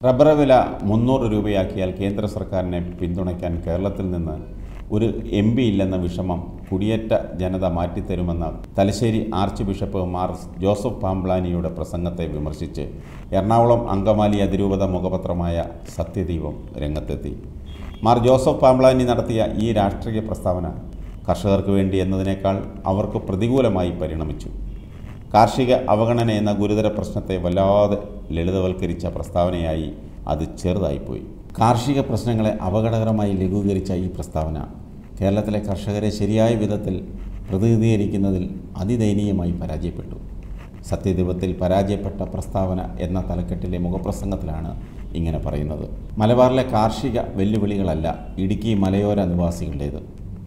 rubber വില മുന്നൂറ് രൂപയാക്കിയാൽ കേന്ദ്ര സർക്കാരിനെ പിന്തുണയ്ക്കാൻ കേരളത്തിൽ നിന്ന് ഒരു എം പി ഇല്ലെന്ന വിഷമം കുടിയേറ്റ ജനത മാറ്റിത്തരുമെന്ന Thalassery archbishop Mar Joseph പാംബ്ലാനിയുടെ പ്രസംഗത്തെ വിമർശിച്ച് എറണാകുളം അങ്കമാലി അതിരൂപത മുഖപത്രമായ സത്യദീപം രംഗത്തെത്തി മാർ ജോസഫ് പാംബ്ലാനി നടത്തിയ ഈ രാഷ്ട്രീയ പ്രസ്താവന കർഷകർക്ക് വേണ്ടി എന്നതിനേക്കാൾ അവർക്ക് പ്രതികൂലമായി പരിണമിച്ചു കാർഷിക അവഗണന എന്ന ഗുരുതര പ്രശ്നത്തെ വല്ലാതെ ലളിതവൽക്കരിച്ച പ്രസ്താവനയായി അത് ചെറുതായിപ്പോയി കാർഷിക പ്രശ്നങ്ങളെ അപകടകരമായി ലഘൂകരിച്ച ഈ പ്രസ്താവന കേരളത്തിലെ കർഷകരെ ശരിയായ വിധത്തിൽ പ്രതിനിധീകരിക്കുന്നതിൽ അതിദയനീയമായി പരാജയപ്പെട്ടു സത്യദീപത്തിൽ പരാജയപ്പെട്ട പ്രസ്താവന എന്ന തലക്കെട്ടിലെ മുഖപ്രസംഗത്തിലാണ് ഇങ്ങനെ പറയുന്നത് മലബാറിലെ കാർഷിക വെല്ലുവിളികളല്ല ഇടുക്കി മലയോര നിവാസികളുടേത്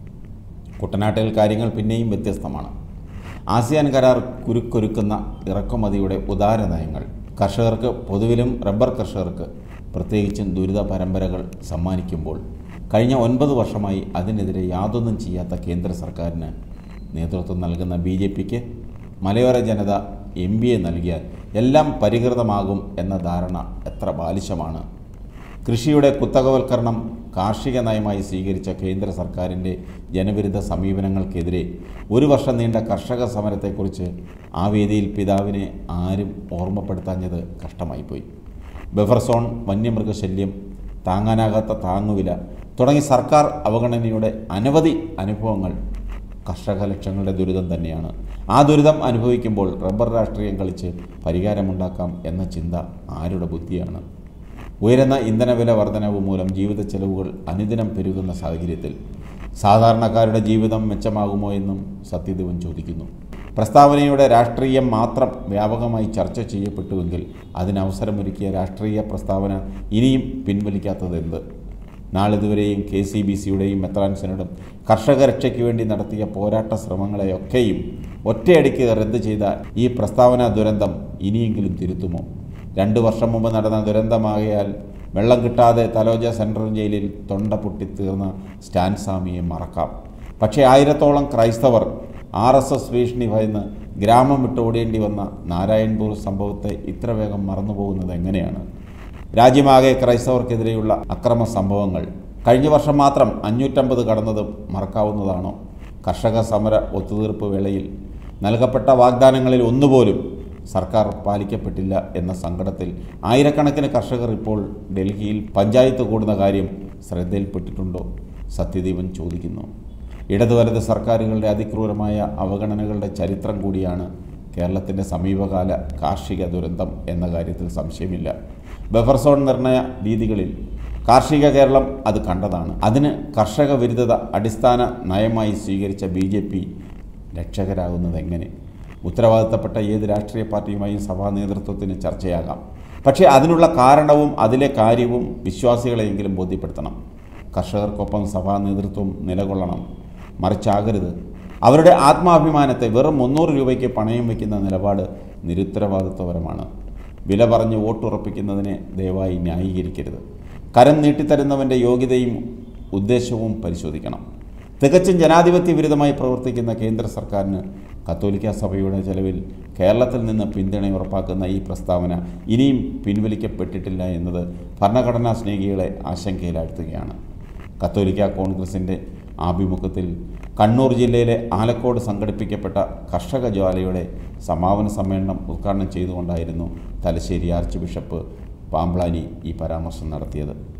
കുട്ടനാട്ടിൽ കാര്യങ്ങൾ പിന്നെയും വ്യത്യസ്തമാണ് ആസിയാൻ കരാർ കുരുക്കൊരുക്കുന്ന ഇറക്കുമതിയുടെ ഉദാര നയങ്ങൾ കർഷകർക്ക് പൊതുവിലും റബ്ബർ കർഷകർക്ക് പ്രത്യേകിച്ചും ദുരിത പരമ്പരകൾ സമ്മാനിക്കുമ്പോൾ കഴിഞ്ഞ ഒൻപത് വർഷമായി അതിനെതിരെ യാതൊന്നും ചെയ്യാത്ത കേന്ദ്ര സർക്കാരിന് നേതൃത്വം നൽകുന്ന ബി ജെ പിക്ക് മലയോര ജനത എം ബി എ നൽകിയാൽ എല്ലാം പരിഹൃതമാകും എന്ന ധാരണ എത്ര ബാലിശമാണ് കൃഷിയുടെ കുത്തകവൽക്കരണം കാർഷിക നയമായി സ്വീകരിച്ച കേന്ദ്ര സർക്കാരിൻ്റെ ജനവിരുദ്ധ സമീപനങ്ങൾക്കെതിരെ ഒരു വർഷം നീണ്ട കർഷക സമരത്തെക്കുറിച്ച് ആ വേദിയിൽ പിതാവിനെ ആരും ഓർമ്മപ്പെടുത്താഞ്ഞത് കഷ്ടമായിപ്പോയി ബഫർ സോൺ വന്യമൃഗശല്യം താങ്ങാനാകാത്ത താങ്ങുവില തുടങ്ങി സർക്കാർ അവഗണനയുടെ അനവധി അനുഭവങ്ങൾ കർഷക ലക്ഷങ്ങളുടെ ദുരിതം തന്നെയാണ് ആ ദുരിതം അനുഭവിക്കുമ്പോൾ റബ്ബർ രാഷ്ട്രീയം കളിച്ച് പരിഹാരമുണ്ടാക്കാം എന്ന ചിന്ത ആരുടെ ബുദ്ധിയാണ് ഉയരുന്ന ഇന്ധനവില വർധനവ് മൂലം ജീവിത ചെലവുകൾ അനുദിനം പെരുകുന്ന സാഹചര്യത്തിൽ സാധാരണക്കാരുടെ ജീവിതം മെച്ചമാകുമോ എന്നും സത്യദേവൻ ചോദിക്കുന്നു പ്രസ്താവനയുടെ രാഷ്ട്രീയം മാത്രം വ്യാപകമായി ചർച്ച ചെയ്യപ്പെട്ടുവെങ്കിൽ അതിനവസരമൊരുക്കിയ രാഷ്ട്രീയ പ്രസ്താവന ഇനിയും പിൻവലിക്കാത്തത് എന്ത് നാളിതുവരെയും കെ സി ബി സിയുടെയും മെത്രാൻസിനോടും കർഷക രക്ഷയ്ക്ക് വേണ്ടി നടത്തിയ പോരാട്ട ശ്രമങ്ങളെയൊക്കെയും ഒറ്റയടിക്ക് റദ്ദ് ചെയ്ത ഈ പ്രസ്താവന ദുരന്തം ഇനിയെങ്കിലും തിരുത്തുമോ രണ്ടു വർഷം മുമ്പ് നടന്ന ദുരന്തമാകയാൽ വെള്ളം കിട്ടാതെ തലോജ സെൻട്രൽ ജയിലിൽ തൊണ്ട പൊട്ടിത്തീർന്ന സ്റ്റാൻ സ്വാമിയെ മറക്കാം പക്ഷേ ആയിരത്തോളം ക്രൈസ്തവർ ആർ എസ് എസ് ഭീഷണി ഭയന്ന് ഗ്രാമം വിട്ടോടേണ്ടി വന്ന നാരായൺപൂർ സംഭവത്തെ ഇത്ര വേഗം മറന്നുപോകുന്നത് എങ്ങനെയാണ് രാജ്യമാകെ ക്രൈസ്തവർക്കെതിരെയുള്ള അക്രമ സംഭവങ്ങൾ കഴിഞ്ഞ വർഷം മാത്രം അഞ്ഞൂറ്റമ്പത് കടന്നത് മറക്കാവുന്നതാണോ കർഷക സമര ഒത്തുതീർപ്പ് വേളയിൽ നൽകപ്പെട്ട വാഗ്ദാനങ്ങളിൽ ഒന്നുപോലും സർക്കാർ പാലിക്കപ്പെട്ടില്ല എന്ന സങ്കടത്തിൽ ആയിരക്കണക്കിന് കർഷകർ ഇപ്പോൾ ഡൽഹിയിൽ പഞ്ചായത്ത് കൂടുന്ന കാര്യം ശ്രദ്ധയിൽപ്പെട്ടിട്ടുണ്ടോ സത്യദീപൻ ചോദിക്കുന്നു ഇടതു വലത് സർക്കാരുകളുടെ അതിക്രൂരമായ അവഗണനകളുടെ ചരിത്രം കൂടിയാണ് കേരളത്തിൻ്റെ സമീപകാല കാർഷിക ദുരന്തം എന്ന കാര്യത്തിൽ സംശയമില്ല ബഫർ സോൺ നിർണയ രീതികളിൽ കാർഷിക കേരളം അത് കണ്ടതാണ് അതിന് കർഷക വിരുദ്ധത അടിസ്ഥാന നയമായി സ്വീകരിച്ച ബി ജെ പി രക്ഷകരാകുന്നത് എങ്ങനെ ഉത്തരവാദിത്തപ്പെട്ട ഏത് രാഷ്ട്രീയ പാർട്ടിയുമായും സഭാ നേതൃത്വത്തിന് ചർച്ചയാകാം പക്ഷേ അതിനുള്ള കാരണവും അതിലെ കാര്യവും വിശ്വാസികളെയെങ്കിലും ബോധ്യപ്പെടുത്തണം കർഷകർക്കൊപ്പം സഭാ നേതൃത്വം നിലകൊള്ളണം മറിച്ചാകരുത് അവരുടെ ആത്മാഭിമാനത്തെ വെറും മുന്നൂറ് രൂപയ്ക്ക് പണയം വയ്ക്കുന്ന നിലപാട് നിരുത്തരവാദിത്വപരമാണ് വില പറഞ്ഞ് വോട്ടുറപ്പിക്കുന്നതിനെ ദയവായി ന്യായീകരിക്കരുത് കരം നീട്ടിത്തരുന്നവൻ്റെ യോഗ്യതയും ഉദ്ദേശവും പരിശോധിക്കണം തികച്ചും ജനാധിപത്യ വിരുദ്ധമായി പ്രവർത്തിക്കുന്ന കേന്ദ്ര സർക്കാരിന് കത്തോലിക്ക സഭയുടെ ചെലവിൽ കേരളത്തിൽ നിന്ന് പിന്തുണ ഉറപ്പാക്കുന്ന ഈ പ്രസ്താവന ഇനിയും പിൻവലിക്കപ്പെട്ടിട്ടില്ല എന്നത് ഭരണഘടനാ സ്നേഹികളെ ആശങ്കയിലാഴ്ത്തുകയാണ് കത്തോലിക്ക കോൺഗ്രസിൻ്റെ ആഭിമുഖ്യത്തിൽ കണ്ണൂർ ജില്ലയിലെ ആലക്കോട് സംഘടിപ്പിക്കപ്പെട്ട കർഷക ജ്വാലയുടെ സമാപന സമ്മേളനം ഉദ്ഘാടനം ചെയ്തുകൊണ്ടായിരുന്നു തലശ്ശേരി ആർച്ച് ബിഷപ്പ് പാമ്പ്ലാനി ഈ പരാമർശം നടത്തിയത്